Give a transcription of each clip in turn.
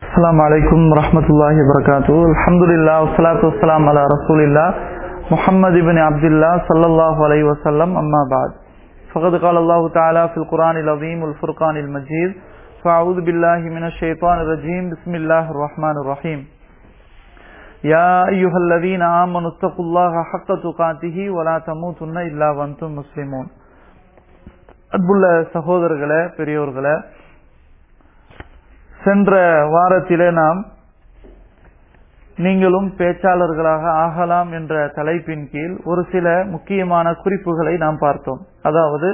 السلام عليكم ورحمة الله وبركاته الحمد لله والصلاة والسلام على رسول الله محمد بن عبد الله صلى الله عليه وسلم أما بعد فقد قال الله تعالى في القرآن العظيم والفرقان المجيد فأعوذ بالله من الشيطان الرجيم بسم الله الرحمن الرحيم يا أيها الذين آمنوا اتقوا الله حق تقاته ولا تموتن إلا وأنتم مسلمون அன்புள்ள சகோதரர்களே பெரியோர்களே சென்ற வாரத்திலே நாம் நீங்களும் பேச்சாளர்களாக ஆகலாம் என்ற தலைப்பின் கீழ் ஒரு சில முக்கியமான குறிப்புகளை நாம் பார்த்தோம் அதாவது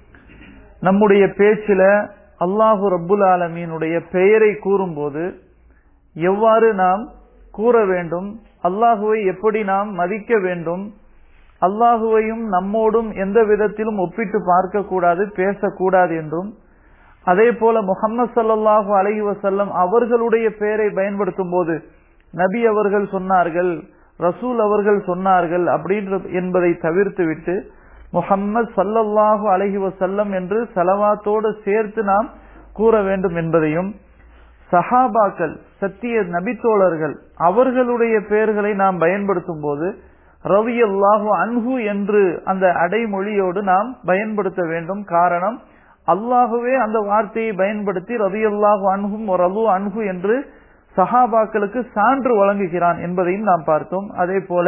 நம்முடைய பேச்சில அல்லாஹு ரப்புல் ஆலமீனுடைய பெயரை கூறும்போது எவ்வாறு நாம் கூற வேண்டும் அல்லாஹுவை எப்படி நாம் மதிக்க வேண்டும் அல்லாஹுவையும் நம்மோடும் எந்த விதத்திலும் ஒப்பிட்டு பார்க்க கூடாது பேசக்கூடாது என்றும் அதே போல முகமது சல்லாஹு அலஹி வசல்லம் அவர்களுடைய பெயரை பயன்படுத்தும் போது நபி அவர்கள் சொன்னார்கள் ரசூல் அவர்கள் சொன்னார்கள் அப்படின்ற என்பதை தவிர்த்து விட்டு முகம்மது சல்லல்லாஹு அலஹி வசல்லம் என்று செலவாத்தோடு சேர்த்து நாம் கூற வேண்டும் என்பதையும் சஹாபாக்கள் சத்திய நபித்தோழர்கள் அவர்களுடைய பெயர்களை நாம் பயன்படுத்தும் போது ரவி அல்லாஹு அன்ஹு என்று அந்த அடைமொழியோடு நாம் பயன்படுத்த வேண்டும் காரணம் அல்லாஹுவே அந்த வார்த்தையை பயன்படுத்தி ரவி அல்லாஹு அன்ஹும் ரவு அன்ஹு என்று சஹாபாக்களுக்கு சான்று வழங்குகிறான் என்பதையும் நாம் பார்த்தோம் அதே போல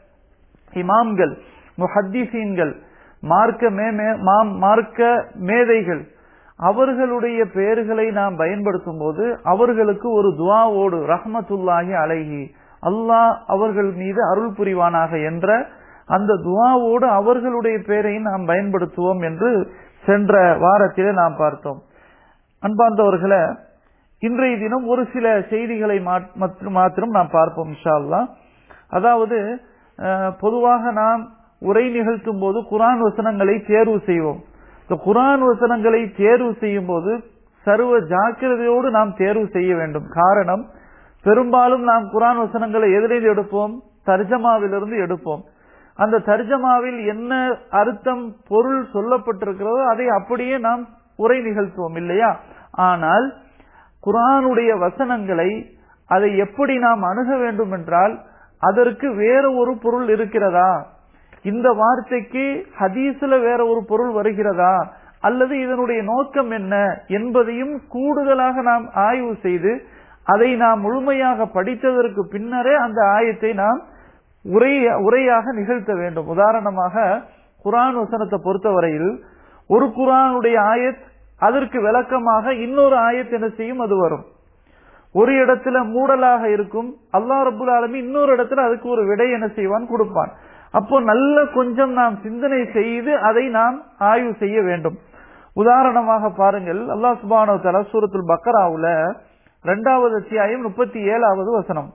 இமாம்கள் முஹத்திசீன்கள் மார்க்க மே மார்க்க மேதைகள் அவர்களுடைய பெயர்களை நாம் பயன்படுத்தும் போது அவர்களுக்கு ஒரு துவாவோடு ரஹமத்துல்லாஹி அலைஹி அல்லாஹ் அவர்கள் மீது அருள் புரிவானாக என்ற அந்த துவாவோடு அவர்களுடைய பெயரையும் நாம் பயன்படுத்துவோம் என்று சென்ற வாரத்திலே நாம் பார்த்தோம் அன்பார்ந்தவர்களை இன்றைய தினம் ஒரு சில செய்திகளை மாத்திரம் நாம் பார்ப்போம் இன்ஷால்லா அதாவது பொதுவாக நாம் உரை நிகழ்த்தும் போது குரான் வசனங்களை தேர்வு செய்வோம் இந்த குரான் வசனங்களை தேர்வு செய்யும் போது சர்வ ஜாக்கிரதையோடு நாம் தேர்வு செய்ய வேண்டும் காரணம் பெரும்பாலும் நாம் குரான் வசனங்களை எதிரில் எடுப்போம் தர்ஜமாவிலிருந்து எடுப்போம் அந்த தர்ஜமாவில் என்ன அர்த்தம் பொருள் சொல்லப்பட்டிருக்கிறதோ அதை அப்படியே நாம் உரை நிகழ்த்துவோம் இல்லையா ஆனால் குரானுடைய வசனங்களை அதை எப்படி நாம் அணுக வேண்டும் என்றால் அதற்கு வேற ஒரு பொருள் இருக்கிறதா இந்த வார்த்தைக்கு ஹதீஸ்ல வேற ஒரு பொருள் வருகிறதா அல்லது இதனுடைய நோக்கம் என்ன என்பதையும் கூடுதலாக நாம் ஆய்வு செய்து அதை நாம் முழுமையாக படித்ததற்கு பின்னரே அந்த ஆயத்தை நாம் உரை உரையாக நிகழ்த்த வேண்டும் உதாரணமாக குரான் வசனத்தை பொறுத்தவரையில் ஒரு குரானுடைய ஆயத் அதற்கு விளக்கமாக இன்னொரு ஆயத் என்ன செய்யும் அது வரும் ஒரு இடத்துல மூடலாக இருக்கும் அல்லா ரபுல் ஆலமி இன்னொரு இடத்துல அதுக்கு ஒரு விடை என்ன செய்வான் கொடுப்பான் அப்போ நல்ல கொஞ்சம் நாம் சிந்தனை செய்து அதை நாம் ஆய்வு செய்ய வேண்டும் உதாரணமாக பாருங்கள் அல்லா சுபானோ தலா சூரத்துல் பக்கராவுல ரெண்டாவது அத்தியாயம் முப்பத்தி ஏழாவது வசனம்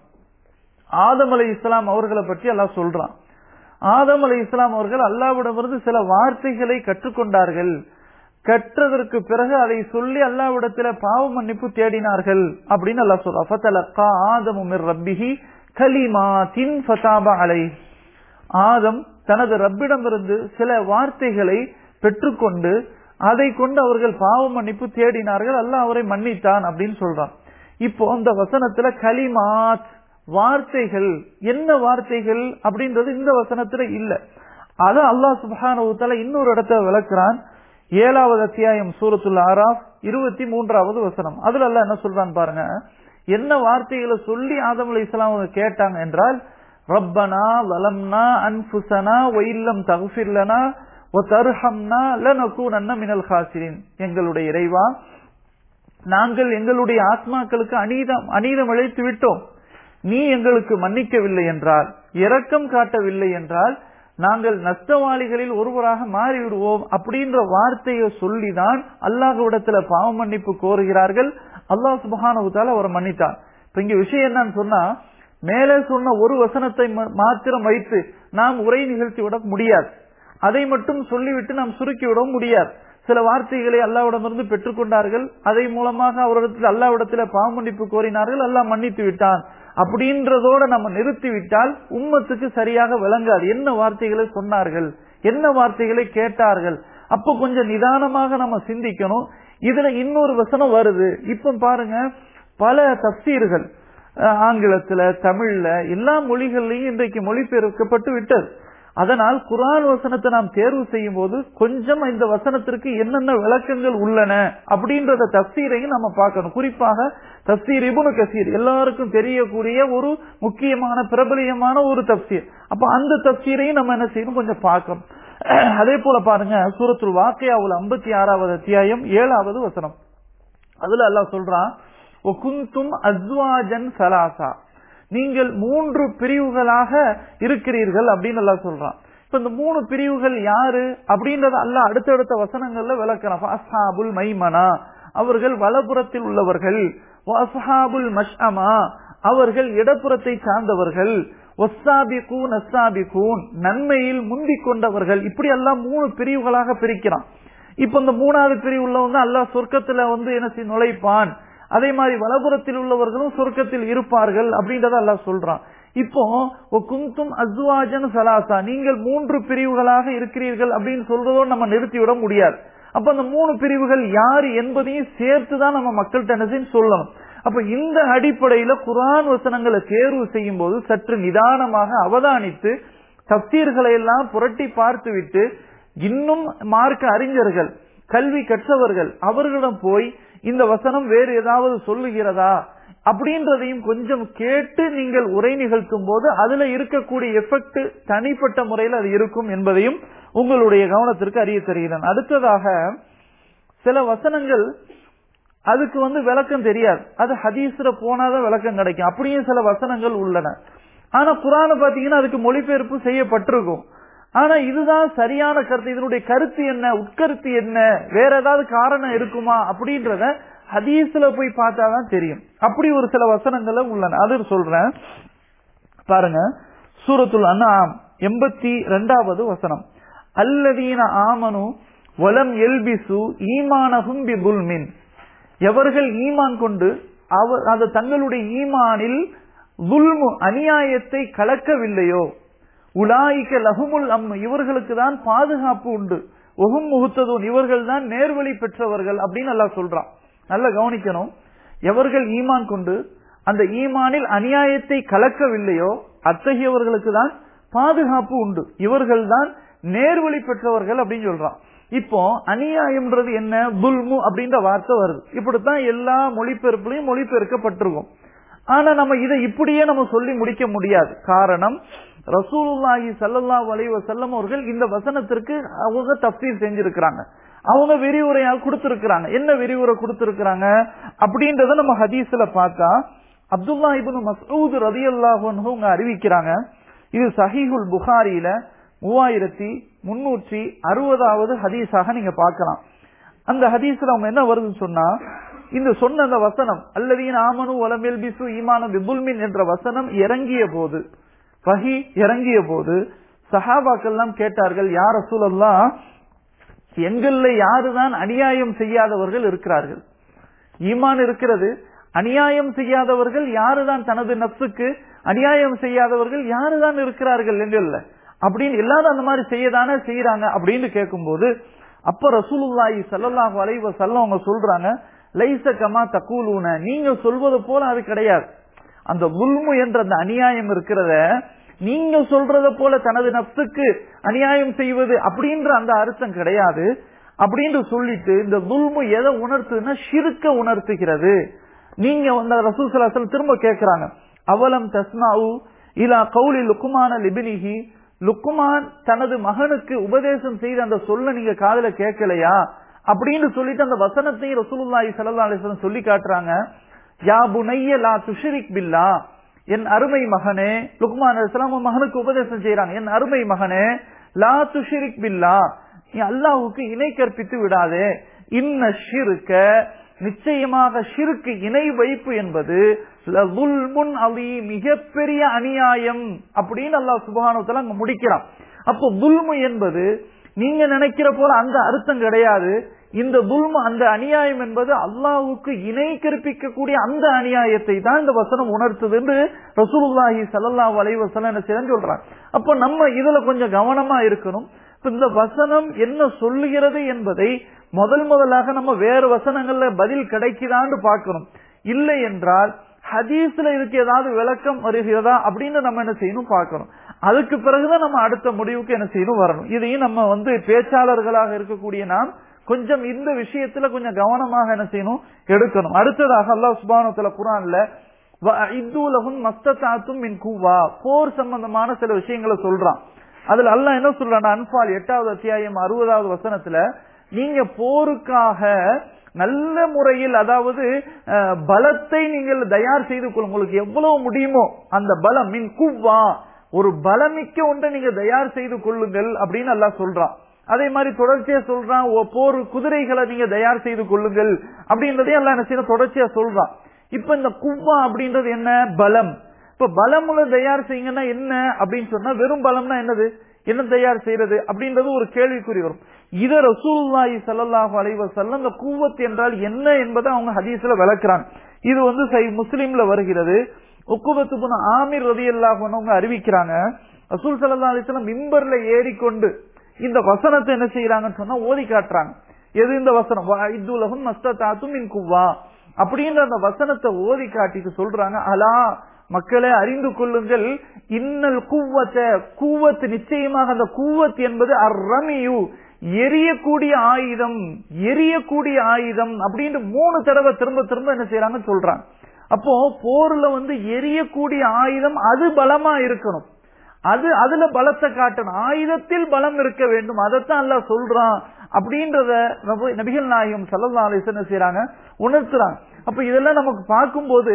ஆதம் அலை இஸ்லாம் அவர்களை பற்றி எல்லாம் சொல்றான் ஆதம் அலை இஸ்லாம் அவர்கள் அல்லாவிடமிருந்து சில வார்த்தைகளை கற்றுக்கொண்டார்கள் கற்றதற்கு பிறகு அதை சொல்லி அல்லாவிடத்துல பாவ மன்னிப்பு தேடினார்கள் அப்படின்னு அல்லா சொல்றா ஆதமும் ரப்பிஹி கலிமா தின் ஃபதாபா அலை ஆதம் தனது ரப்பிடமிருந்து சில வார்த்தைகளை பெற்றுக்கொண்டு அதை கொண்டு அவர்கள் பாவ மன்னிப்பு தேடினார்கள் அல்ல அவரை மன்னித்தான் அப்படின்னு சொல்றான் இப்போ இந்த வசனத்துல கலிமாத் வார்த்தைகள் என்ன வார்த்தைகள் அப்படின்றது இந்த வசனத்துல இல்ல அத அல்லாஹ் சுபான இன்னொரு இடத்துல விளக்குறான் ஏழாவது அத்தியாயம் சூரத்துல் ஆராப் இருபத்தி மூன்றாவது வசனம் அதுல அல்ல என்ன சொல்றான் பாருங்க என்ன வார்த்தைகளை சொல்லி ஆதம் அலி இஸ்லாம் கேட்டாங்க என்றால் ரப்பனா வலம்னா அன்புசனா ஒயில்லம் தகுஃபிர்லனா தருஹம்னா லனக்கூனன்ன மினல் ஹாசிரின் எங்களுடைய இறைவா நாங்கள் எங்களுடைய ஆத்மாக்களுக்கு அநீதம் அநீதம் இழைத்து விட்டோம் நீ எங்களுக்கு மன்னிக்கவில்லை என்றால் இரக்கம் காட்டவில்லை என்றால் நாங்கள் நஷ்டவாளிகளில் ஒருவராக மாறிவிடுவோம் அப்படின்ற வார்த்தையை சொல்லிதான் அல்லாஹுவிடத்துல பாவ மன்னிப்பு கோருகிறார்கள் அல்லாஹ் சுபஹானவுத்தால அவர் மன்னித்தான் இப்ப இங்க விஷயம் என்னன்னு சொன்னா மேலே சொன்ன ஒரு வசனத்தை மாத்திரம் வைத்து நாம் உரை நிகழ்த்தி விட முடியாது அதை மட்டும் சொல்லிவிட்டு நாம் சுருக்கி விட முடியாது சில வார்த்தைகளை அல்லாவிடமிருந்து பெற்றுக்கொண்டார்கள் அதை மூலமாக அவரிடத்தில் அல்லாவிடத்துல பாவமன்னிப்பு கோரினார்கள் அல்லாஹ் மன்னித்து விட்டான் அப்படின்றதோட நம்ம நிறுத்தி விட்டால் உம்மத்துக்கு சரியாக விளங்காது என்ன வார்த்தைகளை சொன்னார்கள் என்ன வார்த்தைகளை கேட்டார்கள் அப்ப கொஞ்சம் நிதானமாக நம்ம சிந்திக்கணும் இதுல இன்னொரு வசனம் வருது இப்ப பாருங்க பல தப்சீர்கள் ஆங்கிலத்துல தமிழ்ல எல்லா மொழிகள்லையும் இன்றைக்கு மொழிபெயர்க்கப்பட்டு விட்டது அதனால் குரான் வசனத்தை நாம் தேர்வு செய்யும் போது கொஞ்சம் இந்த வசனத்திற்கு என்னென்ன விளக்கங்கள் உள்ளன அப்படின்றத தப்சீரையும் நம்ம பார்க்கணும் குறிப்பாக தப்சீர் இபுனு கசீர் எல்லாருக்கும் தெரியக்கூடிய ஒரு முக்கியமான பிரபலியமான ஒரு தப்சீர் அப்ப அந்த தப்சீரையும் நம்ம என்ன செய்யணும் கொஞ்சம் பார்க்கணும் அதே போல பாருங்க சூரத்துல் வாக்கியாவுல ஐம்பத்தி ஆறாவது அத்தியாயம் ஏழாவது வசனம் அதுல எல்லாம் சொல்றான் குந்தும் அஸ்வாஜன் சலாசா நீங்கள் மூன்று பிரிவுகளாக இருக்கிறீர்கள் அப்படின்னு எல்லாம் சொல்றான் இப்ப இந்த மூணு பிரிவுகள் யாரு அப்படின்றத அல்ல அடுத்தடுத்த வசனங்கள்ல விளக்கிறான் அஸ்ஹாபுல் மைமனா அவர்கள் வலப்புறத்தில் உள்ளவர்கள் அஸ்ஹாபுல் மஷ்அமா அவர்கள் இடப்புறத்தை சார்ந்தவர்கள் ஒஸ்ஸாபிகூன் அஸ்ஸாபிகூன் நன்மையில் முந்திக் கொண்டவர்கள் இப்படி எல்லாம் மூணு பிரிவுகளாக பிரிக்கிறான் இப்ப இந்த மூணாவது பிரிவு உள்ளவங்க அல்லாஹ் சொர்க்கத்துல வந்து என்ன செய்ய நுழைப்பான் அதே மாதிரி வலபுறத்தில் உள்ளவர்களும் சொர்க்கத்தில் இருப்பார்கள் அப்படின்றத அல்லாஹ் சொல்றான் இப்போ குந்தும் அஸ்வாஜன் சலாசா நீங்கள் மூன்று பிரிவுகளாக இருக்கிறீர்கள் அப்படின்னு சொல்றதோடு நம்ம நிறுத்திவிட முடியாது அப்ப அந்த மூணு பிரிவுகள் யாரு என்பதையும் சேர்த்துதான் நம்ம மக்கள்கிட்ட என்ன செய்யணும் சொல்லணும் அப்ப இந்த அடிப்படையில குரான் வசனங்களை தேர்வு செய்யும் போது சற்று நிதானமாக அவதானித்து தப்சீர்களை எல்லாம் புரட்டி பார்த்து விட்டு இன்னும் மார்க்க அறிஞர்கள் கல்வி கற்றவர்கள் அவர்களிடம் போய் இந்த வசனம் வேறு ஏதாவது சொல்லுகிறதா அப்படின்றதையும் கொஞ்சம் கேட்டு நீங்கள் உரை நிகழ்த்தும் போது அதுல இருக்கக்கூடிய எஃபெக்ட் தனிப்பட்ட முறையில் அது இருக்கும் என்பதையும் உங்களுடைய கவனத்திற்கு அறிய தருகிறேன் அடுத்ததாக சில வசனங்கள் அதுக்கு வந்து விளக்கம் தெரியாது அது ஹதீஸ்ல போனாதான் விளக்கம் கிடைக்கும் அப்படியும் சில வசனங்கள் உள்ளன ஆனா குரான பாத்தீங்கன்னா அதுக்கு மொழிபெயர்ப்பு செய்யப்பட்டிருக்கும் ஆனா இதுதான் சரியான கருத்து இதனுடைய கருத்து என்ன உட்கருத்து என்ன வேற ஏதாவது காரணம் இருக்குமா அப்படின்றத ஹதீஸ்ல போய் பார்த்தாதான் தெரியும் அப்படி ஒரு சில வசனங்கள உள்ளன அது சொல்றேன் பாருங்க சூரத்துல் அண்ணாம் எண்பத்தி ரெண்டாவது வசனம் அல்லதீன ஆமனு வலம் எல்பிசு ஈமானகும் பி புல்மின் எவர்கள் ஈமான் கொண்டு அவர் அது தங்களுடைய ஈமானில் துல்மு அநியாயத்தை கலக்கவில்லையோ உலாய்க்க லகுமுல் அம்மு இவர்களுக்கு தான் பாதுகாப்பு உண்டு ஒகும் முகுத்ததும் இவர்கள் தான் நேர்வழி பெற்றவர்கள் அப்படின்னு நல்லா சொல்றான் நல்லா கவனிக்கணும் எவர்கள் ஈமான் கொண்டு அந்த ஈமானில் அநியாயத்தை கலக்கவில்லையோ அத்தகையவர்களுக்கு தான் பாதுகாப்பு உண்டு இவர்கள் தான் நேர்வழி பெற்றவர்கள் அப்படின்னு சொல்றான் இப்போ அநியாயம்ன்றது என்ன துல்மு அப்படின்ற வார்த்தை வருது இப்படித்தான் எல்லா மொழிபெயர்ப்புலையும் மொழிபெயர்க்கப்பட்டிருக்கும் ஆனா நம்ம இதை இப்படியே நம்ம சொல்லி முடிக்க முடியாது காரணம் ரசூலுல்லாஹி சல்லல்லாஹு அலைஹி வஸல்லம் அவர்கள் இந்த வசனத்திற்கு அவங்க தப்சீர் செஞ்சிருக்கிறாங்க அவங்க விரிவுரையா கொடுத்திருக்கிறாங்க என்ன விரிவுரை கொடுத்திருக்கிறாங்க அப்படின்றத நம்ம ஹதீஸ்ல பார்த்தா அப்துல்லா இப்னு மஸ்ஊத் ரலியல்லாஹு அன்ஹு அவங்க அறிவிக்கிறாங்க இது சஹீஹுல் புகாரியில மூவாயிரத்தி முன்னூற்றி அறுபதாவது ஹதீஸாக நீங்க பார்க்கலாம் அந்த ஹதீஸ்ல அவங்க என்ன வருதுன்னு சொன்னா இந்த சொன்ன அந்த வசனம் அல்லதீன் ஆமனு வலமேல் பிசு ஈமான பிபுல்மின் என்ற வசனம் இறங்கிய போது வகி இறங்கிய போது சஹாபாக்கெல்லாம் கேட்டார்கள் யார் ரசூலல்லாம் எங்கள்ல யாருதான் அநியாயம் செய்யாதவர்கள் இருக்கிறார்கள் ஈமான் இருக்கிறது அநியாயம் செய்யாதவர்கள் யாருதான் தனது நப்சுக்கு அநியாயம் செய்யாதவர்கள் யாருதான் இருக்கிறார்கள் எங்கள்ல அப்படின்னு எல்லாரும் அந்த மாதிரி செய்யதானே செய்யறாங்க அப்படின்னு கேட்கும்போது அப்ப ரசூலுல்லாஹி ஸல்லல்லாஹு அலைஹி வஸல்லம் அவங்க சொல்றாங்க லைஸ கமா தகூலூன நீங்க சொல்வது போல அது கிடையாது அந்த உல்மு என்ற அந்த அநியாயம் இருக்கிறத நீங்க சொல்றத போல தனது நப்சுக்கு அநியாயம் செய்வது அப்படின்ற அந்த அர்த்தம் கிடையாது அப்படின்னு சொல்லிட்டு இந்த துல்மு எதை உணர்த்துதுன்னா ஷிருக்க உணர்த்துகிறது நீங்க வந்து ரசூல் சலாசல் திரும்ப கேட்கிறாங்க அவலம் தஸ்மாவு இலா கௌலி லுக்குமான லிபினிஹி லுக்குமான் தனது மகனுக்கு உபதேசம் செய்த அந்த சொல்ல நீங்க காதல கேட்கலையா அப்படின்னு சொல்லிட்டு அந்த வசனத்தையும் ரசூலுல்லாஹி ஸல்லல்லாஹு அலைஹி வஸல்லம் சொல்லி காட்டுறாங்க யா புனைய லா துஷரிக் பில்லா என் அருமை மகனே லுக்மான் அலிஸ்லாம் மகனுக்கு உபதேசம் செய்யறாங்க என் அருமை மகனே லா துஷரிக் பில்லா நீ அல்லாஹுக்கு இணை கற்பித்து விடாதே இன்ன ஷிருக்க நிச்சயமாக ஷிருக்கு இணை வைப்பு என்பது முன் அலி மிகப்பெரிய அநியாயம் அப்படின்னு அல்லாஹ் சுபானத்துல அங்க முடிக்கிறான் அப்போ துல்மு என்பது நீங்க நினைக்கிற போல அந்த அர்த்தம் கிடையாது இந்த துல்மு அந்த அநியாயம் என்பது அல்லாஹுக்கு இணை கற்பிக்கக்கூடிய அந்த அநியாயத்தை தான் இந்த வசனம் உணர்த்துது என்று ரசூலுல்லாஹி சல்லாஹூ அலைவசலம் என்ன செய்யறேன்னு சொல்றாங்க அப்ப நம்ம இதுல கொஞ்சம் கவனமா இருக்கணும் இந்த வசனம் என்ன சொல்லுகிறது என்பதை முதல் முதலாக நம்ம வேறு வசனங்கள்ல பதில் கிடைக்குதான்னு பார்க்கணும் இல்லை என்றால் ஹதீஸ்ல இதுக்கு ஏதாவது விளக்கம் வருகிறதா அப்படின்னு நம்ம என்ன செய்யணும் பார்க்கணும் அதுக்கு பிறகுதான் நம்ம அடுத்த முடிவுக்கு என்ன செய்யணும் வரணும் இதையும் நம்ம வந்து பேச்சாளர்களாக இருக்கக்கூடிய நாம் கொஞ்சம் இந்த விஷயத்துல கொஞ்சம் கவனமாக என்ன செய்யணும் எடுக்கணும் அடுத்ததாக அல்லாஹ் சுபானத்துல குரான்ல மஸ்தாத்தும் மின் கூவா போர் சம்பந்தமான சில விஷயங்களை சொல்றான் அதுல அல்லாஹ் என்ன சொல்றான் அன்பால் எட்டாவது அத்தியாயம் அறுபதாவது வசனத்துல நீங்க போருக்காக நல்ல முறையில் அதாவது அஹ், பலத்தை நீங்கள் தயார் செய்து கொள்ளும் உங்களுக்கு எவ்வளவு முடியுமோ அந்த பலம் மின் குவ்வா ஒரு பலமிக்க ஒன்றை நீங்க தயார் செய்து கொள்ளுங்கள் அப்படின்னு அல்லாஹ் சொல்றான் அதே மாதிரி தொடர்ச்சியா சொல்றான் ஓ, போர் குதிரைகளை நீங்க தயார் செய்து கொள்ளுங்கள் அப்படின்றதையும் எல்லாம் என்ன செய்யணும் தொடர்ச்சியா சொல்றான் இப்ப இந்த குவ்வா அப்படின்றது என்ன பலம் இப்ப பலமுள்ள தயார் செய்யுங்கன்னா என்ன அப்படின்னு சொன்னா வெறும் பலம்னா என்னது என்ன தயார் செய்யறது அப்படின்றது ஒரு கேள்விக்குறி வரும் இத ரசூலுல்லாஹி ஸல்லல்லாஹு அலைஹி வஸல்லம் இந்த கூவத் என்றால் என்ன என்பதை அவங்க ஹதீஸ்ல விளக்குறாங்க இது வந்து சை முஸ்லிம்ல வருகிறது உக்குபத்து புன ஆமீர் ரதியல்லாஹு அவங்க அறிவிக்கிறாங்க ரசூல் ஸல்லல்லாஹு அலைஹி வஸல்லம் மிம்பர்ல ஏறிக்கொண்டு இந்த வசனத்தை என்ன செய்யறாங்கன்னு சொன்னா ஓதி காட்டுறாங்க எது இந்த வசனம் இதுலகும் மஸ்தாத்தும் மின் குவா அப்படின்ற அந்த வசனத்தை ஓதி காட்டிட்டு சொல்றாங்க அலா மக்களே அறிந்து கொள்ளுங்கள் இன்னல் கூவத்தை கூவத்து நிச்சயமாக அந்த கூவத் என்பது அர்ரமியு எரியக்கூடிய ஆயுதம் எரியக்கூடிய ஆயுதம் அப்படின்னு மூணு தடவை திரும்ப திரும்ப என்ன செய்யறாங்கன்னு சொல்றாங்க அப்போ போர்ல வந்து எரியக்கூடிய ஆயுதம் அது பலமா இருக்கணும் அது அதுல பலத்தை காட்டணும் ஆயுதத்தில் பலம் இருக்க வேண்டும் அதைத்தான் அல்லாஹ் சொல்றான் அப்படின்றத நபி- நபிகள் நாயகம் சல்லல்லா அலிஸ் என்ன செய்யறாங்க உணர்த்துறாங்க அப்ப இதெல்லாம் நமக்கு பார்க்கும்போது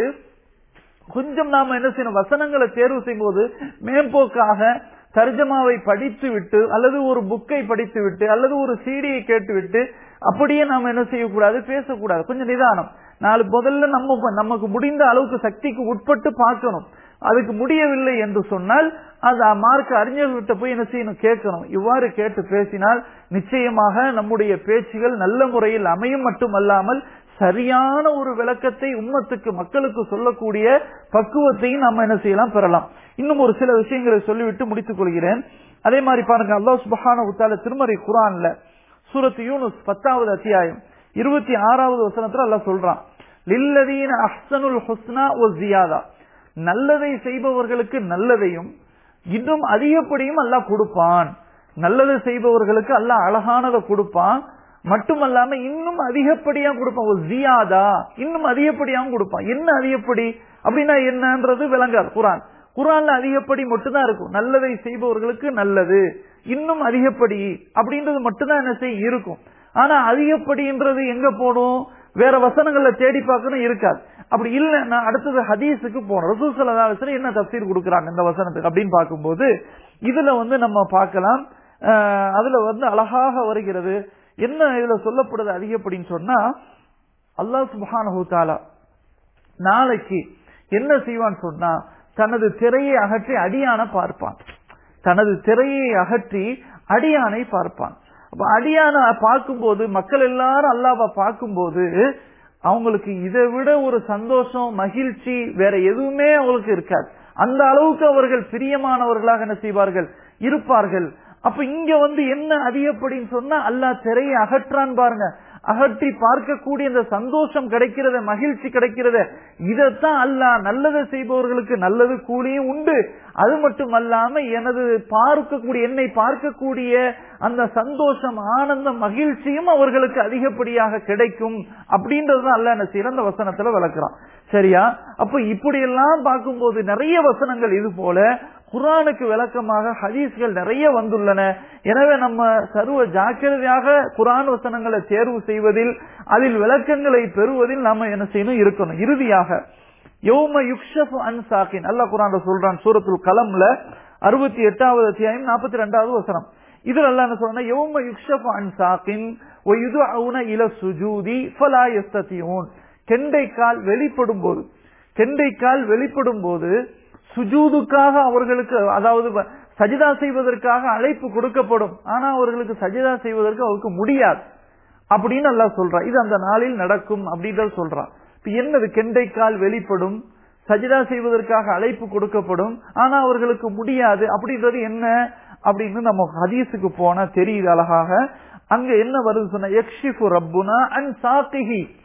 கொஞ்சம் நாம என்ன செய்யணும் வசனங்களை தேர்வு செய்யும் போது மேம்போக்காக தர்ஜமாவை படித்து விட்டு அல்லது ஒரு புக்கை படித்து விட்டு அல்லது ஒரு சீடியை கேட்டு விட்டு அப்படியே நாம என்ன செய்யக்கூடாது பேசக்கூடாது கொஞ்சம் நிதானம் நாலு முதல்ல நம்ம நமக்கு முடிந்த அளவுக்கு சக்திக்கு உட்பட்டு பார்க்கணும் அதுக்கு முடியவில்லை என்று சொன்னால் அது மார்க்க அறிஞர்கிட்ட போய் என்ன செய்யணும் கேட்கணும் இவ்வாறு கேட்டு பேசினால் நிச்சயமாக நம்முடைய பேச்சுகள் நல்ல முறையில் அமையும் மட்டுமல்லாமல் சரியான ஒரு விளக்கத்தை உம்மத்துக்கு மக்களுக்கு சொல்லக்கூடிய பக்குவத்தையும் நம்ம என்ன செய்யலாம் பெறலாம் இன்னும் ஒரு சில விஷயங்களை சொல்லிவிட்டு முடித்துக் கொள்கிறேன் அதே மாதிரி பாருங்க அல்லாஹ் சுபஹான உத்தால திருமறை குரான்ல சூரத் யூனுஸ் பத்தாவது அத்தியாயம் இருபத்தி ஆறாவது வசனத்துல அல்லாஹ் சொல்றான் லில்லதீன அஹ்சனுல் ஹுஸ்னா ஒ ஜியாதா நல்லதை செய்பவர்களுக்கு நல்லதையும் இன்னும் அதிகப்படியும் அல்லாஹ் கொடுப்பான் நல்லது செய்பவர்களுக்கு அல்லாஹ் அழகானதை கொடுப்பான் மட்டுமல்லாம இன்னும் அதிகப்படியா கொடுப்பான் ஒரு ஜியாதா இன்னும் அதிகப்படியாவும் கொடுப்பான் என்ன அதிகப்படி அப்படின்னா என்னன்றது விளங்காது குரான் குரான்ல அதிகப்படி மட்டும்தான் இருக்கும் நல்லதை செய்பவர்களுக்கு நல்லது இன்னும் அதிகப்படி அப்படின்றது மட்டும்தான் என்ன செய்ய இருக்கும் ஆனா அதிகப்படின்றது எங்க போடும் வேற வசனங்கள்ல தேடி பார்க்கணும் இருக்காது அப்படி இல்லைன்னா அடுத்தது ஹதீஸுக்கு போனோம் ரசூல் ஸல்லல்லாஹு அலைஹி வஸல்லம் என்ன தஃசீர் கொடுக்குறாங்க இந்த வசனத்துக்கு அப்படின்னு பார்க்கும்போது இதுல வந்து நம்ம பார்க்கலாம் அஹ், அதுல வந்து அழகாக வருகிறது என்ன இதுல சொல்லப்படுது அதிகப்படின்னு சொன்னா அல்லாஹ் சுப்ஹானஹு தஆலா நாளைக்கு என்ன செய்வான்னு சொன்னா தனது திரையை அகற்றி அடியான பார்ப்பான் தனது திரையை அகற்றி அடியானை பார்ப்பான் அப்ப அடியான பார்க்கும்போது மக்கள் எல்லாரும் அல்லாவை பார்க்கும்போது அவங்களுக்கு இதை விட ஒரு சந்தோஷம் மகிழ்ச்சி வேற எதுவுமே அவங்களுக்கு இருக்காது அந்த அளவுக்கு அவர்கள் பிரியமானவர்களாக என்ன செய்வார்கள் இருப்பார்கள் அப்ப இங்க வந்து என்ன அதிகப்படின்னு சொன்னா அல்லாஹ் திரையை அகற்றான் பாருங்க அகற்றி பார்க்கக்கூடிய இந்த சந்தோஷம் கிடைக்கிறத மகிழ்ச்சி கிடைக்கிறத இதைத்தான் அல்லாஹ் நல்லதை செய்பவர்களுக்கு நல்லது கூலியும் உண்டு அது மட்டும் அல்லாம எனது பார்க்கக்கூடிய என்னை பார்க்கக்கூடிய அந்த சந்தோஷம் ஆனந்தம் மகிழ்ச்சியும் அவர்களுக்கு அதிகப்படியாக கிடைக்கும் அப்படின்றதுதான் அல்ல என்ன செய்யற அந்த வசனத்துல விளக்குறான் சரியா அப்ப இப்படி எல்லாம் பார்க்கும்போது நிறைய வசனங்கள் இது போல குரானுக்கு விளக்கமாக ஹதீஸ்கள் நிறைய வந்துள்ளன எனவே நம்ம சர்வ ஜாக்கிரதையாக குரான் வசனங்களை தேர்வு செய்வதில் அதில் விளக்கங்களை பெறுவதில் நாம என்ன செய்யணும் இருக்கணும் இறுதியாக யௌம யுக்ஷஃபு அன் சாக்கின் அல்லாஹ் குரான்ல சொல்றான் சூரத்துல் கலம்ல அறுபத்தி எட்டாவது அத்தியாயம் நாற்பத்தி ரெண்டாவது வசனம் இதுல அல்லாஹ் என்ன சொல்றான் யௌம யுக்ஷஃபு அன் சாக்கின் ஒயுதுஅவுன இல சுஜூதி ஃபலா யஸ்ததியூன் கெண்டைக்கால் வெளிப்படும் போது கெண்டைக்கால் வெளிப்படும் போது சுஜூதுக்காக அவர்களுக்கு அதாவது வ- சஜிதா செய்வதற்காக அழைப்பு கொடுக்கப்படும் ஆனா அவர்களுக்கு சஜிதா செய்வதற்கு அவருக்கு முடியாது அப்படின்னு அல்லாஹ் சொல்றான் இது அந்த நாளில் நடக்கும் அப்படின்றத சொல்றான் இப்ப என்னது கெண்டைக்கால் வெளிப்படும் சஜிதா செய்வதற்காக அழைப்பு கொடுக்கப்படும் ஆனா அவர்களுக்கு முடியாது அப்படின்றது என்ன அப்படின்னு நம்ம ஹதீஸுக்கு போனா தெரியுது அழகாக அங்க என்ன வருது சொன்ன யக்ஷிஃபு ரப்புனா அன் சாத்திஹி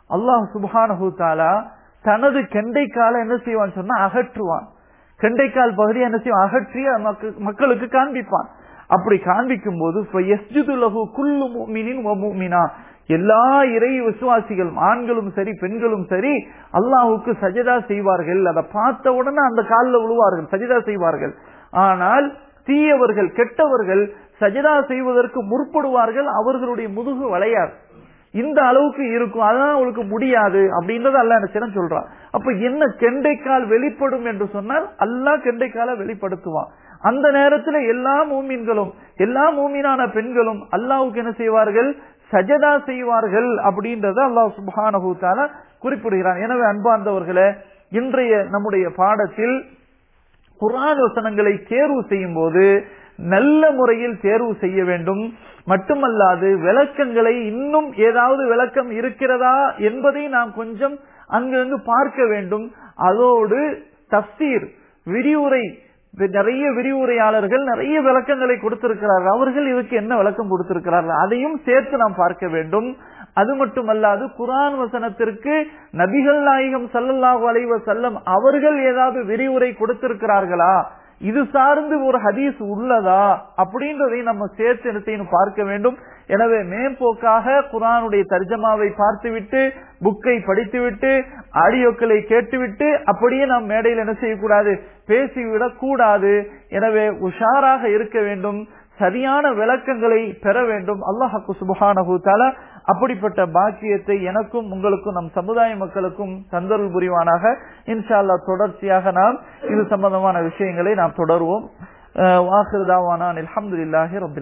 அல்லாஹ் சுபஹானஹு தாலா தனது கெண்டைக்கால என்ன செய்வான் சொன்னா அகற்றுவான் கெண்டைக்கால் பகுதியை என்ன செய்வான் அகற்றி மக்க- மக்களுக்கு காண்பிப்பான் அப்படி காண்பிக்கும் போது குல்லு முஃமினின் வ முஃமினா எல்லா இறை விசுவாசிகள் ஆண்களும் சரி பெண்களும் சரி அல்லாஹுக்கு சஜதா செய்வார்கள் அதை பார்த்த உடனே அந்த காலில் விழுவார்கள் சஜதா செய்வார்கள் ஆனால் தீயவர்கள் கெட்டவர்கள் சஜதா செய்வதற்கு முற்படுவார்கள் அவர்களுடைய முதுகு வளையாது இந்த அளவுக்கு இருக்கும் அதான் அவளுக்கு முடியாது அப்படின்றத அல்ல என்ன சொல்றான் அப்ப என்ன கெண்டைக்கால் வெளிப்படும் என்று சொன்னால் அல்லாஹ் கெண்டைக்கால வெளிப்படுத்துவான் அந்த நேரத்துல எல்லா மூமின்களும் எல்லா மூமினான பெண்களும் அல்லாஹ்வுக்கு என்ன செய்வார்கள் சஜதா செய்வார்கள் அப்படின்றத அல்லாஹ் சுப்ஹானஹு தஆலா குறிப்பிடுகிறான் எனவே அன்பார்ந்தவர்களே இன்றைய நம்முடைய பாடத்தில் குர்ஆன் வசனங்களை தேர்வு செய்யும் போது நல்ல முறையில் தேர்வு செய்ய வேண்டும் மட்டுமல்லாது விளக்கங்களை இன்னும் ஏதாவது விளக்கம் இருக்கிறதா என்பதை நாம் கொஞ்சம் அங்கங்கு பார்க்க வேண்டும் அதோடு தப்சீர் விரிவுரை நிறைய விரிவுரையாளர்கள் நிறைய விளக்கங்களை கொடுத்திருக்கிறார்கள் அவர்கள் இதுக்கு என்ன விளக்கம் கொடுத்திருக்கிறார்கள் அதையும் சேர்த்து நாம் பார்க்க வேண்டும் அது மட்டுமல்லாது குரான் வசனத்திற்கு நபிகள் நாயகம் சல்லல்லாஹு அலைஹி வஸல்லம் அவர்கள் ஏதாவது விரிவுரை கொடுத்திருக்கிறார்களா இது சார்ந்து ஒரு ஹதீஸ் உள்ளதா அப்படின்றதை நம்ம சேர்த்து என்ன செய்யணும் பார்க்க வேண்டும் எனவே மேம்போக்காக குரானுடைய தர்ஜமாவை பார்த்துவிட்டு புக்கை படித்துவிட்டு ஆடியோக்களை கேட்டுவிட்டு அப்படியே நாம் மேடையில் என்ன செய்யக்கூடாது பேசிவிடக் கூடாது எனவே உஷாராக இருக்க வேண்டும் சரியான விளக்கங்களை பெற வேண்டும் அல்லாஹாக்கு சுபஹானஹு தஆலா அப்படிப்பட்ட பாக்கியத்தை எனக்கும் உங்களுக்கும் நம் சமுதாய மக்களுக்கும் தந்தருள் புரிவானாக இன்ஷா அல்லாஹ் தொடர்ச்சியாக நாம் இது சம்பந்தமான விஷயங்களை நாம் தொடருவோம் வாஹிர் தாவானா அல்ஹம்துலில்லாஹி ரப்பில்